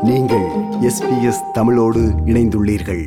நீங்கள் எஸ்பிஎஸ் தமிழோடு இணைந்துள்ளீர்கள்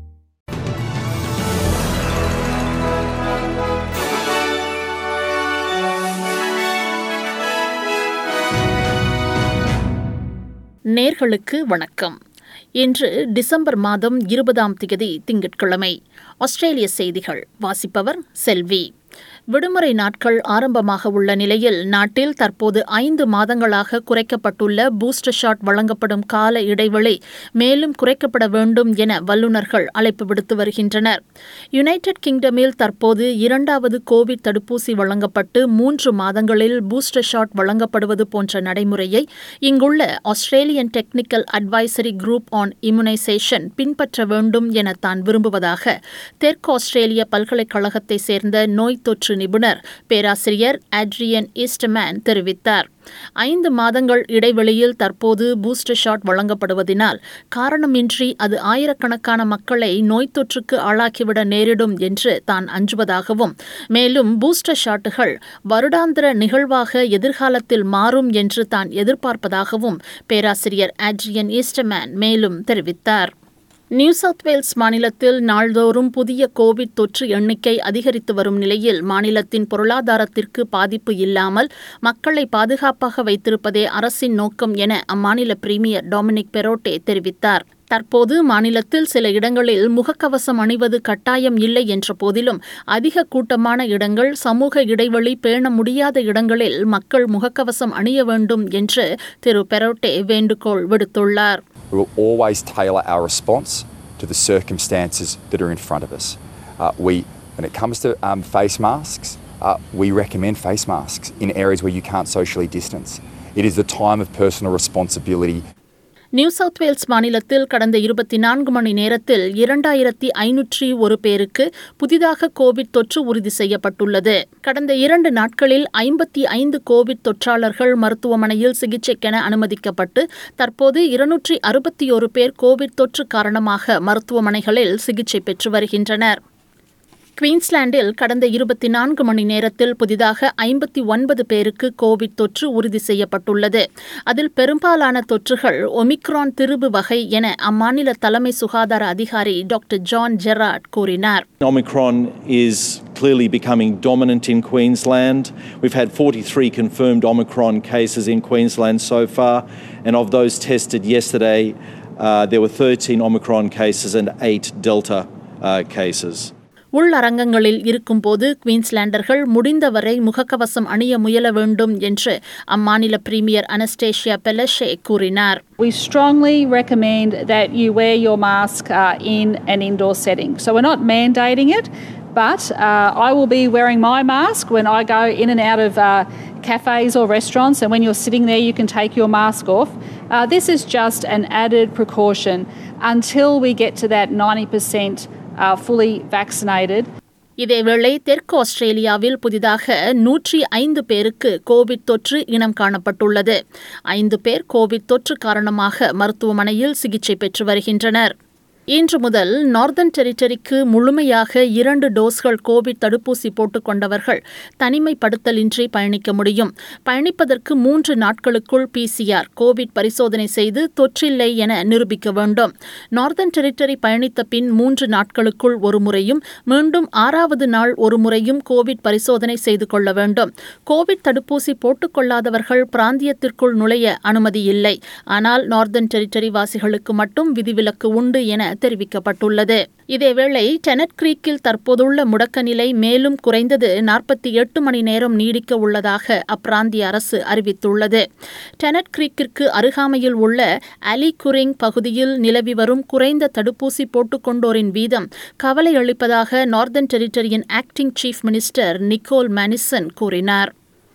நேர்களுக்கு வணக்கம் இன்று டிசம்பர் மாதம் இருபதாம் திகதி திங்கட்கிழமை ஆஸ்திரேலிய செய்திகள் வாசிப்பவர் செல்வி விடுமுறை நாட்கள் ஆரம்பமாக உள்ள நிலையில் நாட்டில் தற்போது ஐந்து மாதங்களாக குறைக்கப்பட்டுள்ள பூஸ்டர் ஷாட் வழங்கப்படும் கால இடைவெளி மேலும் குறைக்கப்பட வேண்டும் என வல்லுநர்கள் அழைப்பு விடுத்து வருகின்றனர் யுனைடெட் கிங்டமில் தற்போது இரண்டாவது கோவிட் தடுப்பூசி வழங்கப்பட்டு மூன்று மாதங்களில் பூஸ்டர் ஷாட் வழங்கப்படுவது போன்ற நடைமுறையை இங்குள்ள Australian technical advisory group on immunisation பின்பற்ற வேண்டும் என தான் விரும்புவதாக தெற்கு ஆஸ்திரேலிய பல்கலைக்கழகத்தை சேர்ந்த நோய் தொற்று நிபுணர் பேராசிரியர் ஆட்ரியன் ஈஸ்டமேன் தெரிவித்தார் ஐந்து மாதங்கள் இடைவெளியில் தற்போது பூஸ்டர் ஷாட் வழங்கப்படுவதினால் காரணமின்றி அது ஆயிரக்கணக்கான மக்களை நோய் தொற்றுக்கு ஆளாக்கிவிட நேரிடும் என்று தான் அஞ்சுவதாகவும் மேலும் பூஸ்டர் ஷாட்டுகள் வருடாந்திர நிகழ்வாக எதிர்காலத்தில் மாறும் என்று தான் எதிர்பார்ப்பதாகவும் பேராசிரியர் ஆட்ரியன் ஈஸ்டமேன் மேலும் தெரிவித்தார் நியூ சவுத் வேல்ஸ் மாநிலத்தில் நாள்தோறும் புதிய கோவிட் தொற்று எண்ணிக்கை அதிகரித்து வரும் நிலையில் மாநிலத்தின் பொருளாதாரத்திற்கு பாதிப்பு இல்லாமல் மக்களை பாதுகாப்பாக வைத்திருப்பதே அரசின் நோக்கம் என அம்மாநில பிரீமியர் டொமினிக் பெரோட்டே தெரிவித்தார் தற்போது மாநிலத்தில் சில இடங்களில் முகக்கவசம் அணிவது கட்டாயம் இல்லை என்ற போதிலும் அதிக கூட்டமான இடங்கள் சமூக இடைவெளி பேண முடியாத இடங்களில் மக்கள் முகக்கவசம் அணிய வேண்டும் என்று திரு பெரோட்டே வேண்டுகோள் விடுத்துள்ளார் We will always tailor our response to the circumstances that are in front of us. Uh, we, when it comes to um, face masks, uh, we recommend face masks in areas where you can't socially distance. It is the time of personal responsibility New South Wales மாநிலத்தில் கடந்த இருபத்தி நான்கு மணி நேரத்தில் இரண்டாயிரத்தி ஐநூற்றி ஒரு பேருக்கு புதிதாக கோவிட் தொற்று உறுதி செய்யப்பட்டுள்ளது கடந்த இரண்டு நாட்களில் ஐம்பத்தி ஐந்து கோவிட் தொற்றாளர்கள் மருத்துவமனையில் சிகிச்சைக்கென அனுமதிக்கப்பட்டு தற்போது இருநூற்றி அறுபத்தி ஒரு பேர் கோவிட் தொற்று காரணமாக மருத்துவமனைகளில் சிகிச்சை பெற்று வருகின்றனர் குவீன்ஸ்லாண்டில் கடந்த இருபத்தி நான்கு மணி நேரத்தில் புதிதாக ஐம்பத்தி ஒன்பது பேருக்கு கோவிட் தொற்று உறுதி செய்யப்பட்டுள்ளது அதில் பெரும்பாலான தொற்றுகள் ஒமிக்ரான் திருவு வகை என அம்மாநில தலைமை சுகாதார அதிகாரி டாக்டர் ஜான் ஜெராட் கூறினார் Omicron is clearly becoming dominant in Queensland. We've had 43 confirmed Omicron cases in Queensland so far, and of those tested yesterday, uh, there were 13 Omicron cases and 8 Delta uh, cases. உள்ளரங்கங்களில் இருக்கும்போது குவீன்ஸ்லாண்டர்கள் முடிந்தவரை முகக்கவசம் அணிய முயல வேண்டும் என்று அம்மாநில பிரீமியர் அனஸ்டேஷியா பெலஷே கூறினார் We strongly recommend that you wear your mask uh, in an indoor setting. So we're not mandating it, but uh, I will be wearing my mask when I go in and out of uh, cafes or restaurants, and when you're sitting there, you can take your mask off. Uh, this is just an added precaution until we get to that 90% uh, fully vaccinated. இதேவேளை தெற்கு ஆஸ்திரேலியாவில் புதிதாக நூற்றி ஐந்து பேருக்கு Covid தொற்று இனம் காணப்பட்டுள்ளது ஐந்து பேர் கோவிட் தொற்று காரணமாக மருத்துவமனையில் சிகிச்சை பெற்று வருகின்றனர் இன்று முதல் நார்தன் டெரிட்டரிக்கு முழுமையாக இரண்டு டோஸ்கள் கோவிட் தடுப்பூசி போட்டுக் கொண்டவர்கள் தனிமைப்படுத்தலின்றி பயணிக்க முடியும் பயணிப்பதற்கு மூன்று நாட்களுக்குள் பிசிஆர் கோவிட் பரிசோதனை செய்து தொற்றில்லை என நிரூபிக்க வேண்டும் நார்தன் டெரிட்டரி பயணித்த பின் மூன்று நாட்களுக்குள் ஒரு முறையும் மீண்டும் ஆறாவது நாள் ஒரு முறையும் கோவிட் பரிசோதனை செய்து கொள்ள வேண்டும் கோவிட் தடுப்பூசி போட்டுக் கொள்ளாதவர்கள் பிராந்தியத்திற்குள் நுழைய அனுமதி இல்லை ஆனால் நார்தன் டெரிட்டரி வாசிகளுக்கு மட்டும் விதிவிலக்கு உண்டு என தெரிவிக்கப்பட்டுள்ளது இதேவேளை டெனட் கிரீக்கில் தற்போதுள்ள முடக்க நிலை மேலும் குறைந்தது நாற்பத்தி எட்டு மணி நேரம் நீடிக்க உள்ளதாக அப்பிராந்திய அரசு அறிவித்துள்ளது டெனட் கிரீக்கிற்கு அருகாமையில் உள்ள அலி குரிங் பகுதியில் நிலவி வரும் குறைந்த தடுப்பூசி போட்டுக்கொண்டோரின் வீதம் கவலை அளிப்பதாக நார்தன் டெரிட்டரியின் acting chief minister Nicole Manison கூறினார்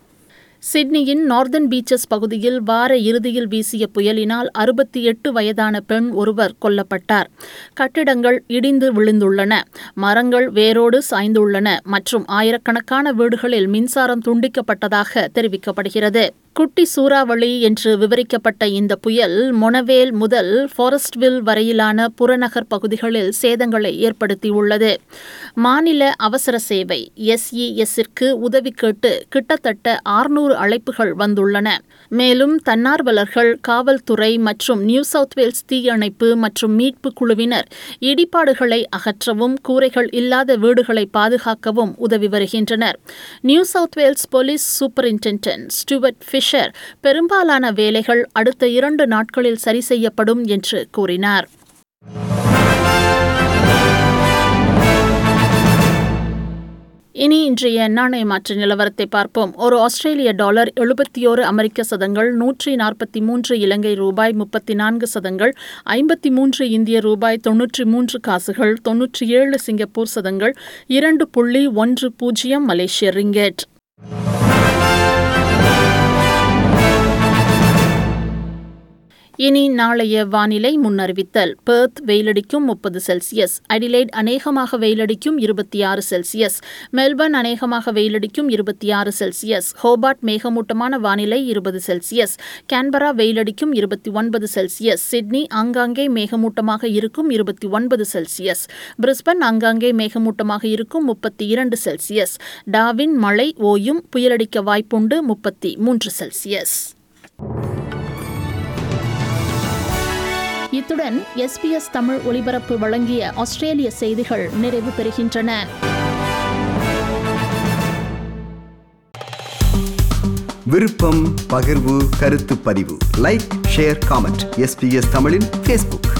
சிட்னியின் நார்தன் பீச்சஸ் பகுதியில் வார இறுதியில் வீசிய புயலினால் அறுபத்தி எட்டு வயதான பெண் ஒருவர் கொல்லப்பட்டார் கட்டிடங்கள் இடிந்து விழுந்துள்ளன மரங்கள் வேரோடு சாய்ந்துள்ளன மற்றும் ஆயிரக்கணக்கான வீடுகளில் மின்சாரம் துண்டிக்கப்பட்டதாக தெரிவிக்கப்படுகிறது குட்டி சூறாவளி என்று விவரிக்கப்பட்ட இந்த புயல் மொனவேல் முதல் ஃபாரஸ்ட்வில் வரையிலான புறநகர் பகுதிகளில் சேதங்களை ஏற்படுத்தியுள்ளது மாநில அவசர சேவை எஸ்இஎஸ்ஸிற்கு உதவி கேட்டு கிட்டத்தட்ட ஆறுநூறு அழைப்புகள் வந்துள்ளன மேலும் தன்னார்வலர்கள் காவல்துறை மற்றும் நியூ சவுத் வேல்ஸ் தீயணைப்பு மற்றும் மீட்பு குழுவினர் இடிபாடுகளை அகற்றவும் கூரைகள் இல்லாத வீடுகளை பாதுகாக்கவும் உதவி வருகின்றனர் New South Wales police superintendent Stuart Fisher பெரும்பாலான வேலைகள் அடுத்த இரண்டு நாட்களில் சரி செய்யப்படும் என்று கூறினார் இனி இன்றைய நாணய மாற்று நிலவரத்தை பார்ப்போம் ஒரு ஆஸ்திரேலிய டாலர் எழுபத்தி ஓரு அமெரிக்க சதங்கள் நூற்றி நாற்பத்தி மூன்று இலங்கை ரூபாய் முப்பத்தி நான்கு சதங்கள் ஐம்பத்தி மூன்று இந்திய ரூபாய் தொன்னூற்றி மூன்று காசுகள் தொன்னூற்றி ஏழு சிங்கப்பூர் சதங்கள் இரண்டு புள்ளி ஒன்று பூஜ்ஜியம் மலேசிய ரிங்கெட் இனி நாளைய வானிலை முன்னறிவித்தல் பெர்த் வெயிலடிக்கும் முப்பது செல்சியஸ் அடிலைட் அநேகமாக வெயிலடிக்கும் இருபத்தி ஆறு செல்சியஸ் மெல்பர்ன் அநேகமாக வெயிலடிக்கும் இருபத்தி ஆறு செல்சியஸ் ஹோபார்ட் மேகமூட்டமான வானிலை இருபது செல்சியஸ் கேன்பரா வெயிலடிக்கும் இருபத்தி ஒன்பது செல்சியஸ் சிட்னி ஆங்காங்கே மேகமூட்டமாக இருக்கும் இருபத்தி ஒன்பது செல்சியஸ் பிரிஸ்பன் ஆங்காங்கே மேகமூட்டமாக இருக்கும் முப்பத்தி இரண்டு செல்சியஸ் டாவின் மழை ஓயும் புயலடிக்க வாய்ப்புண்டு முப்பத்தி மூன்று செல்சியஸ் இத்துடன் எஸ்பிஎஸ் தமிழ் ஒலிபரப்பு வழங்கிய ஆஸ்திரேலிய செய்திகள் நிறைவு பெறுகின்றன விருப்பம் பகிர்வு கருத்து பதிவு லைக் ஷேர் காமெண்ட் எஸ்பிஎஸ் தமிழின் ஃபேஸ்புக்